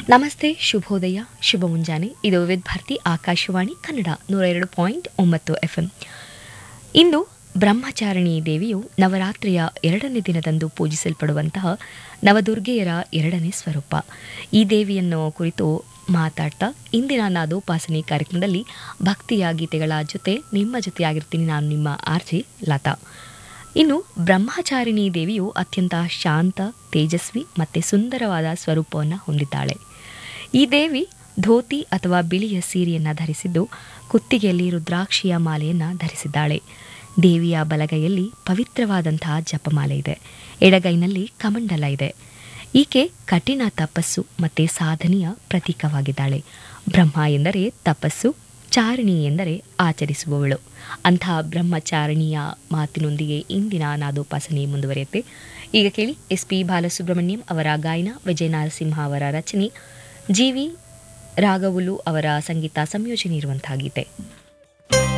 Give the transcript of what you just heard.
ನಮಸ್ತೆ ಶುಭೋದಯ ಶುಭ ಮುಂಜಾನೆ ಇದು ವಿವಿಧ ಭಾರತಿ ಆಕಾಶವಾಣಿ ಕನ್ನಡ ನೂರ ಎರಡು ಪಾಯಿಂಟ್ ಒಂಬತ್ತು ಎಫ್ಎಂ ಇಂದು ಬ್ರಹ್ಮಚಾರಿಣಿ ದೇವಿಯು ನವರಾತ್ರಿಯ ಎರಡನೇ ದಿನದಂದು ಪೂಜಿಸಲ್ಪಡುವಂತಹ ನವದುರ್ಗೆಯರ ಎರಡನೇ ಸ್ವರೂಪ ಈ ದೇವಿಯನ್ನು ಕುರಿತು ಮಾತಾಡ್ತಾ ಇಂದಿನ ನಾದೋಪಾಸನೆ ಕಾರ್ಯಕ್ರಮದಲ್ಲಿ ಭಕ್ತಿಯ ಗೀತೆಗಳ ಜೊತೆ ನಿಮ್ಮ ಜೊತೆಯಾಗಿರ್ತೀನಿ ನಾನು ನಿಮ್ಮ ಆರ್ಜೆ ಲತಾ ಇನ್ನು ಬ್ರಹ್ಮಚಾರಿಣಿ ದೇವಿಯು ಅತ್ಯಂತ ಶಾಂತ ತೇಜಸ್ವಿ ಮತ್ತು ಸುಂದರವಾದ ಸ್ವರೂಪವನ್ನು ಹೊಂದಿದ್ದಾಳೆ ಈ ದೇವಿ ಧೋತಿ ಅಥವಾ ಬಿಳಿಯ ಸೀರೆಯನ್ನು ಧರಿಸಿದ್ದು ಕುತ್ತಿಗೆಯಲ್ಲಿ ರುದ್ರಾಕ್ಷಿಯ ಮಾಲೆಯನ್ನು ಧರಿಸಿದ್ದಾಳೆ ದೇವಿಯ ಬಲಗೈಯಲ್ಲಿ ಪವಿತ್ರವಾದಂತಹ ಜಪಮಾಲೆ ಇದೆ ಎಡಗೈನಲ್ಲಿ ಕಮಂಡಲ ಇದೆ ಈಕೆ ಕಠಿಣ ತಪಸ್ಸು ಮತ್ತು ಸಾಧನೆಯ ಪ್ರತೀಕವಾಗಿದ್ದಾಳೆ ಬ್ರಹ್ಮ ಎಂದರೆ ತಪಸ್ಸು ಚಾರಿಣಿ ಎಂದರೆ ಆಚರಿಸುವವಳು ಅಂತಹ ಬ್ರಹ್ಮಚಾರಿಣಿಯ ಮಾತಿನೊಂದಿಗೆ ಇಂದಿನ ನಾದೋಪಾಸನೆ ಮುಂದುವರಿಯುತ್ತೆ ಈಗ ಕೇಳಿ ಎಸ್ ಪಿ ಬಾಲಸುಬ್ರಹ್ಮಣ್ಯಂ ಅವರ ಗಾಯನ ವಿಜಯ ನರಸಿಂಹ ಅವರ ರಚನೆ ಜಿ ವಿ ರಾಘವುಲು ಅವರ ಸಂಗೀತ ಸಂಯೋಜನೆ ಇರುವಂತಹ ಗೀತೆ